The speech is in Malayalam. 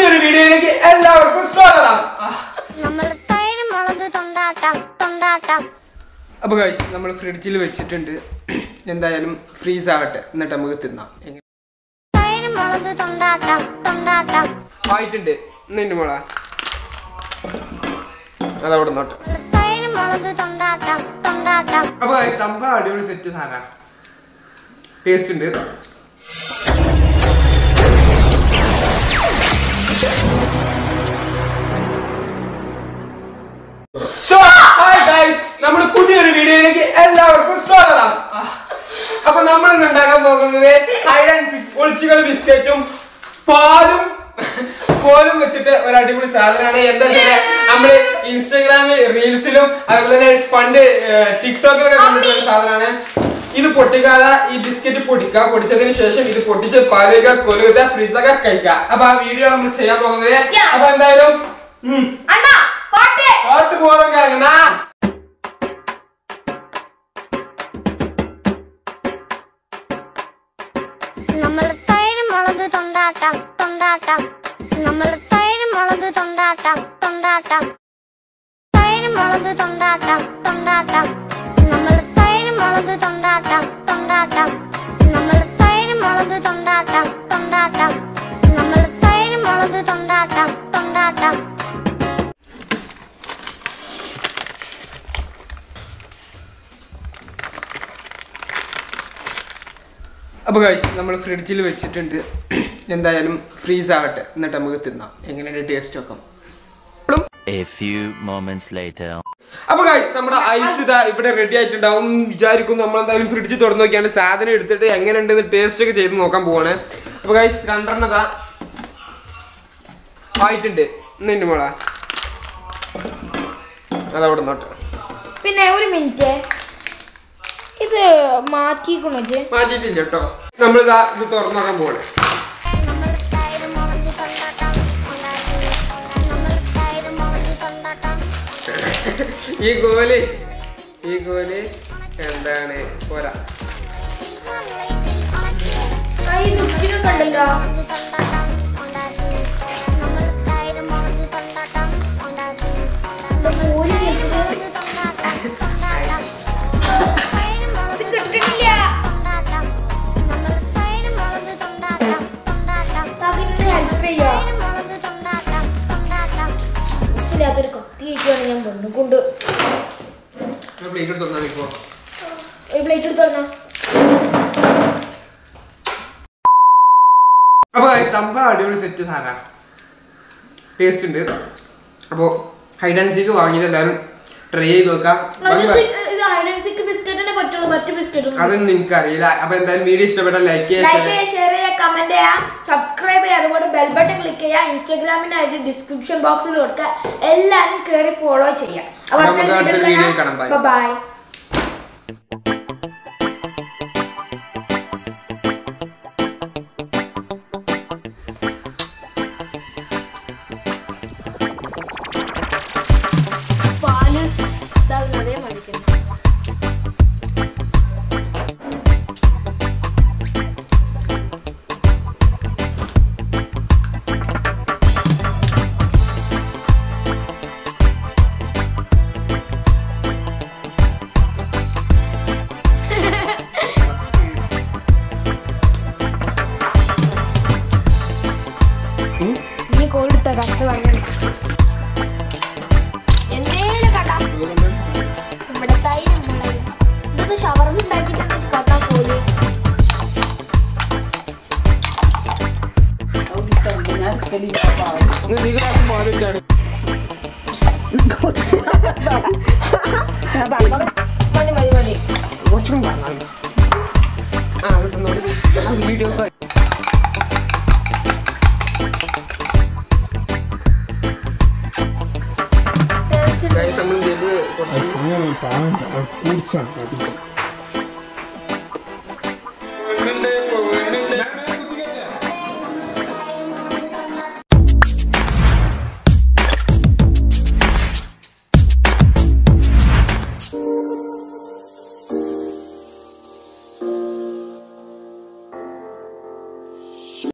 പുതിയൊരു വീഡിയോയിലേക്ക് എല്ലാവർക്കും സ്വാഗതം ആ, നമ്മൾ തൈര് മുളക് തൊണ്ടാട്ടം തൊണ്ടാട്ടം അപ്പൊ ഗൈസ് നമ്മൾ ഫ്രിഡ്ജിൽ വെച്ചിട്ടുണ്ട് എന്തായാലും ഫ്രീസ് ആവട്ടെ എന്നിട്ട് നമുക്ക് തിന്നാം എങ്ങനെ തൈര് മുളക് തൊണ്ടാട്ടം തൊണ്ടാട്ടം ആയിട്ടുണ്ട് നിന്റെ മോളെ അതവിടെ നോട്ടെ നമ്മൾ തൈര് മുളക് തൊണ്ടാട്ടം തൊണ്ടാട്ടം അപ്പൊ guys, സംഭവം അടിപൊളി സെറ്റ് സാധന ടേസ്റ്റ് ഉണ്ട് So, hi guys. നമ്മുടെ പുതിയൊരു വീഡിയോയിലേക്ക് എല്ലാവർക്കും സ്വാഗതം ആ, അപ്പൊ നമ്മൾ ഇന്ന് ഉണ്ടാക്കാൻ പോകുന്നത് ഹൈഡ് ആൻഡ് സിക്ക് ഒളിച്ചുകളി ബിസ്ക്കറ്റും പാലും പോലും വെച്ചിട്ട് ഒരു അടിപൊളി സാധനമാണ് എന്താ വെച്ചാൽ നമ്മള് ഇൻസ്റ്റാഗ്രാമിൽ റീൽസിലും അതുപോലെ തന്നെ പണ്ട് ടിക്ടോക്കിലൊക്കെ കണ്ടിട്ടുള്ള ഒരു സാധനമാണ് ഇത് പൊട്ടിക്കാതെ ഈ ബിസ്ക്കറ്റ് പൊടിക്കുക പൊടിച്ചതിന് ശേഷം ഇത് പൊട്ടിച്ച് പാലുക കൊലുക ഫ്രിസൊക്കെ കഴിക്കുക അപ്പൊ ആ വീഡിയോ നമ്മൾ ചെയ്യാൻ പോകുന്നത് Yes. അപ്പൊ എന്തായാലും ഉം, അണ്ണാ പാട്ട് പാട്ട് പോകാൻ കാരണം നമ്മൾ തൈര് മുളക് തൊണ്ടാട്ടം തൊണ്ടാട്ടം നമ്മൾ തൈര് മുളക് തൊണ്ടാട്ടം തൊണ്ടാട്ടം തൈര് മുളക് തൊണ്ടാട്ടം തൊണ്ടാട്ടം നമ്മൾ തൈര് മുളക് തൊണ്ടാട്ടം തൊണ്ടാട്ടം നമ്മൾ തൈര് മുളക് തൊണ്ടാട്ടം തൊണ്ടാട്ടം നമ്മൾ തൈര് മുളക് തൊണ്ടാട്ടം തൊണ്ടാട്ടം അപ്പൊ ഗൈസ് നമ്മൾ ഫ്രിഡ്ജിൽ വെച്ചിട്ടുണ്ട് എന്തായാലും ഫ്രീസ് ആവട്ടെ എന്നിട്ട് നമുക്ക് തിന്നാം എങ്ങനെയുണ്ട് ടേസ്റ്റ് ഒക്കെ A few moments later. അപ്പൊ ഗൈസ് നമ്മുടെ ഐസ് ഇതാ ഇവിടെ റെഡി ആയിട്ടുണ്ടാവും വിചാരിക്കും നമ്മൾ എന്തായാലും ഫ്രിഡ്ജ് തുറന്നു നോക്കിയാണ് സാധനം എടുത്തിട്ട് എങ്ങനെയുണ്ടെന്ന് ടേസ്റ്റ് ഒക്കെ ചെയ്ത് നോക്കാൻ പോവാണ് അപ്പൊ ഗൈസ് രണ്ടെണ്ണതാ ആയിട്ടുണ്ട് നിന്റെ മോളെ അതവിടെ നോട്ടെ പിന്നെ ഒരു മിനിറ്റ് ഇത് മാറ്റിക്കണത് മാറ്റിയിട്ടില്ല കേട്ടോ നമ്മളിതാ ഇത് തുറന്നു നോക്കാൻ പോവാണ് നമ്മൾ തൈര് മുളക് തൊണ്ടാട്ടം ഉണ്ടാക്കി നമ്മൾ തൈര് മുളക് തൊണ്ടാട്ടം ഈ ഗോല് ഈ ഗോല് എന്താണ് പോരാ കൈ ദുഃഖിനൊക്കെ ഉണ്ടല്ലോ മുളക് തൊണ്ടാട്ടം ഉണ്ടാക്കി നമ്മൾ തൈര് മുളക് തൊണ്ടാട്ടം ഉണ്ടാക്കി ഒരു മിനിറ്റ് മുളക് തൊണ്ടാട്ടം തൊണ്ടാട്ടം തൈര് മുളക് ഇത് കിട്ടണില്ല തൊണ്ടാട്ടം നമ്മൾ തൈര് മുളക് തൊണ്ടാട്ടം തൊണ്ടാട്ടം അതിന് ഹെൽപ്പ് ചെയ്യാ തൈര് മുളക് തൊണ്ടാട്ടം തൊണ്ടാട്ടം ഇല്ലാത്തൊരു കത്തി ആയിട്ടാണ് ഞാൻ വന്നു കൊണ്ട് പ്ലേറ്റ് തുറന്നാൽ ഇപ്പോ ഒരു പ്ലേറ്റ് എടുത്തോളാം അപ്പൊ guys, സംഭവം അടിപൊളി സെറ്റ് സാധന ടേസ്റ്റ് ഉണ്ട് അപ്പോ ഹൈഡ് ആൻഡ് സീക്ക് വാങ്ങിയത് എല്ലാവരും ട്രൈ ചെയ്ത് നോക്കാം ബാക്കി പറ- ഇത് ഹൈഡൻസിക്ക് ബിസ്ക്കറ്റിനെ പറ്റുള്ളൂ മറ്റു ബിസ്ക്കറ്റ് അതൊന്നും എനിക്ക് അറിയില്ല അപ്പൊ എന്തായാലും വീഡിയോ ഇഷ്ടപ്പെട്ട ലൈക്ക് ലൈക്ക് ചെയ്യാൻ ചെയ്യുക ഷെയർ ചെയ്യുക കമന്റ് ചെയ്യുക സബ്സ്ക്രൈബ് ചെയ്യുക അതുപോലെ ബെൽ ബട്ടൺ ക്ലിക്ക് ചെയ്യുക ഇൻസ്റ്റാഗ്രാമിന്റെ ഐ ഡി ഡിസ്ക്രിപ്ഷൻ ബോക്സിൽ കൊടുക്കുക എല്ലാവരും കയറി ഫോളോ ചെയ്യുക അപ്പൊ നമുക്ക് അടുത്ത വീഡിയോയിൽ കാണാം. Bye. ബൈ പാല് ഇതാകുന്നതേ മടിക്കുന്നു നീ കോടുത്ത കഷ്ടമാണ് എന്തേലും കടാ നമ്മുടെ തൈര് മുളക് ഇതൊക്കെ ഷവർമ ഉണ്ടാക്കിയിട്ട് കട്ടാ പോലെ മതി മതി മതി വീഡിയോ ടേസ്റ്റ് നമ്മൾ ഇത് കുറച്ച് അങ്ങനെ പാൻ കുടിച്ചാണ്